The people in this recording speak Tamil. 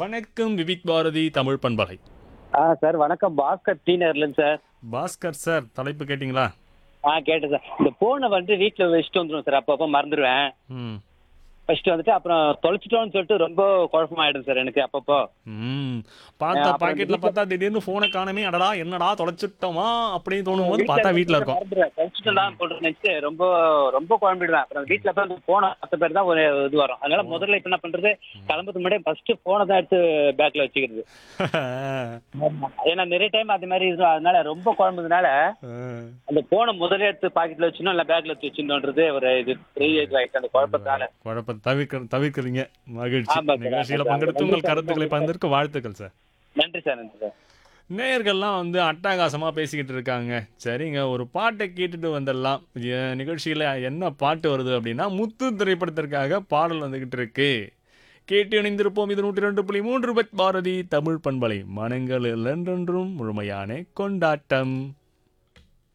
வணக்கம் விவிக் பாரதி தமிழ் பண்பலை ஆ சார் வணக்கம் பாஸ்கர் டீனர்லன்னு சார் பாஸ்கர் சார் தலைப்பு கேட்டிங்களா ஆ கேட்டேன் சார் இந்த ஃபோனை வந்து வீட்டில் வச்சுட்டு வந்துடும் சார் அப்பப்போ மறந்துடுவேன் ம் வச்சுட்டு வந்துட்டு அப்புறம் தொலைச்சிட்டோம்னு சொல்லிட்டு ரொம்ப குழப்பமாயிடும் சார் எனக்கு அப்பப்போ ம் பார்த்தா அப்புறம் பாக்கெட்ல வீட்ல- பார்த்தா திடீர்னு போனை காணமே அடடா என்னடா தொலைச்சிட்டோமா அப்படின்னு தோணும் போது பார்த்தா வீட்ல இருக்கும் மறந்துடுவேன் தொலைச்சிட்டோம் போட்டு நினைச்சு ரொம்ப ரொம்ப குழம்பிடுவேன் அப்புறம் வீட்டில் போய் போன பத்து பேர் தான் ஒரு இது வரும் அதனால முதல்ல இப்போ என்ன பண்றது கிளம்புறதுக்கு முன்னாடி ஃபர்ஸ்ட் போனை தான் எடுத்து பேக்ல வச்சுக்கிறது ஏன்னா நிறைய டைம் அது மாதிரி இருக்கும் அதனால ரொம்ப குழம்புறதுனால அந்த போனை முதல்ல எடுத்து பாக்கெட்ல வச்சுனோம் இல்ல பேக்ல எடுத்து வச்சுனோன்றது ஒரு இது பெரிய இதுவாயிடுச்சு அந்த குழப்பத்தால குழப்ப தவிர்க்க தவிர்க்கிறீங்க மகிழ்ச்சி ஆமா சார், நிகழ்ச்சியில ஆமா சார். பங்கெடுத்து உங்கள் நன்றி சார். கருத்துக்களை பகிர்ந்ததற்கு வாழ்த்துக்கள் சார் நன்றி சார் நன்றி சார் நேயர்கள்லாம் வந்து அட்டகாசமா பேசிக்கிட்டு இருக்காங்க சரிங்க ஒரு பாட்டை கேட்டுட்டு வந்துடலாம் எ- நிகழ்ச்சியில என்ன பாட்டு வருது அப்படின்னா முத்து திரைப்படத்திற்காக பாடல் வந்துகிட்டு இருக்கு கேட்டு இணைந்திருப்போம் இது நூற்றி ரெண்டு புள்ளி மூன்று பத் பாரதி தமிழ் பண்பலை மனங்களில் என்றென்றும் முழுமையான கொண்டாட்டம்